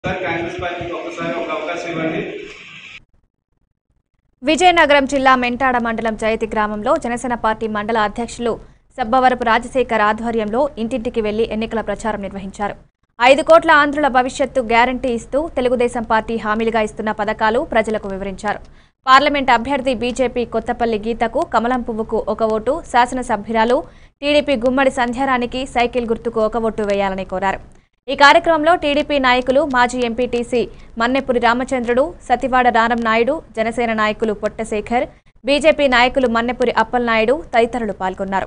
sir Congress పార్టీకి ఒక్కసారి ఒక అవకాశం ఇవ్వండి విజయనగరం జిల్లా మెంటాడ మండలం జయతి గ్రామంలో జనసేన పార్టీ మండల అధ్యక్షులు సబ్బవరపు రాజశేఖర్ ఆధ్వర్యంలో ఇంటింటికి వెళ్లి ఎన్నికల ప్రచారం నిర్వహించారు ఐదు కోట్ల ఆంధ్రుల భవిష్యత్తు గ్యారంటీ ఇస్తూ తెలుగుదేశం పార్టీ హామీలుగా ఇస్తున్న పథకాలు ప్రజలకు వివరించారు పార్లమెంట్ అభ్యర్థి బీజేపీ కొత్తపల్లి గీతకు కమలం పువ్వుకు ఒక ఓటు శాసనసభ్యురాలు టీడీపీ గుమ్మడి సంధ్యారానికి సైకిల్ గుర్తుకు ఒక ఓటు వేయాలని కోరారు ఈ కార్యక్రమంలో టీడీపీ నాయకులు మాజీ ఎంపీటీసీ మన్నెపురి రామచంద్రుడు సతివాడ రారం నాయుడు జనసేన నాయకులు పొట్టశేఖర్ బీజేపీ నాయకులు మన్నెపురి అప్పలనాయుడు తదితరులు పాల్గొన్నారు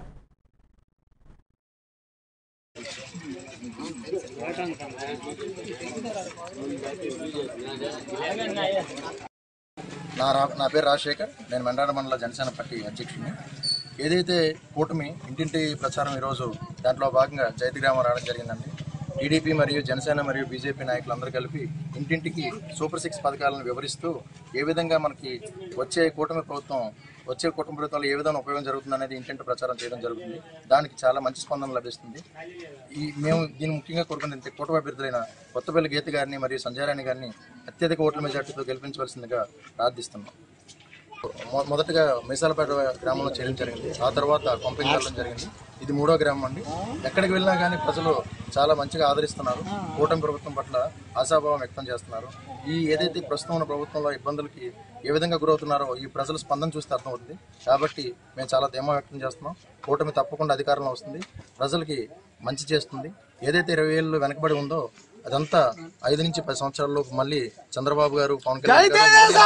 నా రా నా పేరు రాజశేఖర్ నేను మెండాడ మండల జనసేన పార్టీ అధ్యక్షుడిని ఏదైతే కూటమి ఇంటింటి ప్రచారం ఈరోజు దాంట్లో భాగంగా జైతి గ్రామం రావడం జరిగిందండి టీడీపీ మరియు జనసేన మరియు బీజేపీ నాయకులందరూ కలిపి ఇంటింటికి సూపర్ సిక్స్ పథకాలను వివరిస్తూ ఏ విధంగా మనకి వచ్చే కూటమి ప్రభుత్వం వచ్చే కుటుంబ ప్రభుత్వంలో ఏ విధంగా ఉపయోగం జరుగుతుంది అనేది ఇంటింటి ప్రచారం చేయడం జరుగుతుంది దానికి చాలా మంచి స్పందన లభిస్తుంది ఈ మేము దీన్ని ముఖ్యంగా కోరుకునేది కూటమి అభ్యర్థులైన కొత్తపల్లి గీత గారిని మరియు సంజయరాణి గారిని అత్యధిక ఓట్ల మెజార్టీతో గెలిపించవలసిందిగా ప్రార్థిస్తున్నాం మొ- మొదటగా మీసాలపేట గ్రామంలో చేయడం జరిగింది ఆ తర్వాత పంపిణీ వెళ్ళడం జరిగింది ఇది మూడో గ్రామం అండి ఎక్కడికి వెళ్ళినా కానీ ప్రజలు చాలా మంచిగా ఆదరిస్తున్నారు కూటమి ప్రభుత్వం పట్ల ఆశాభావం వ్యక్తం చేస్తున్నారు ఈ ఏదైతే ప్రస్తుతం ఉన్న ప్రభుత్వంలో ఇబ్బందులకి ఏ విధంగా గురవుతున్నారో ఈ ప్రజల స్పందన చూస్తే అర్థమవుతుంది కాబట్టి మేము చాలా ధీమా వ్యక్తం చేస్తున్నాం కూటమి తప్పకుండా అధికారంలో వస్తుంది ప్రజలకి మంచి చేస్తుంది ఏదైతే ఇరవై ఏళ్ళు వెనకబడి ఉందో అదంతా ఐదు నుంచి పది సంవత్సరాల్లో మళ్ళీ చంద్రబాబు గారు పవన్ కళ్యాణ్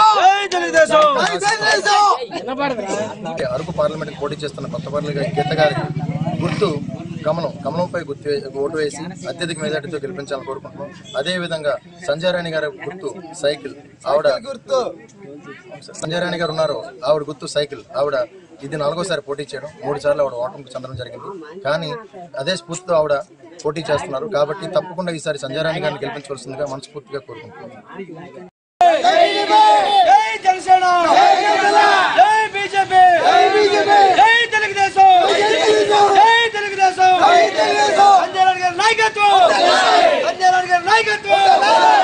గారు అరకు పార్లమెంట్ పోటీ చేస్తున్న కొత్తపల్లి గీత గారికి గుర్తు కమలం కమలంపై గుర్తు వే- ఓటు వేసి అత్యధిక మెజార్టీతో గెలిపించాలని కోరుకుంటున్నాం అదే విధంగా సంజయ్ రాణి గారి గుర్తు సైకిల్ ఆవిడ సంజయ్ రాణి గారు ఉన్నారు ఆవిడ గుర్తు సైకిల్ ఆవిడ ఇది నాలుగోసారి పోటీ చేయడం మూడు సార్లు ఆవిడ ఓటమికి చెందడం జరిగింది కానీ అదే స్ఫూర్తితో ఆవిడ పోటీ చేస్తున్నారు కాబట్టి తప్పకుండా ఈసారి సంజయ్ రాణి గారిని గెలిపించవలసిందిగా మనస్ఫూర్తిగా కోరుకుంటున్నాం జై జనసేన జై బీజేపీ జై తెలుగుదేశం జై తెలుగుదేశం అంజనాథ్ గారి నాయకత్వం అంజనాథ్ గారి నాయకత్వం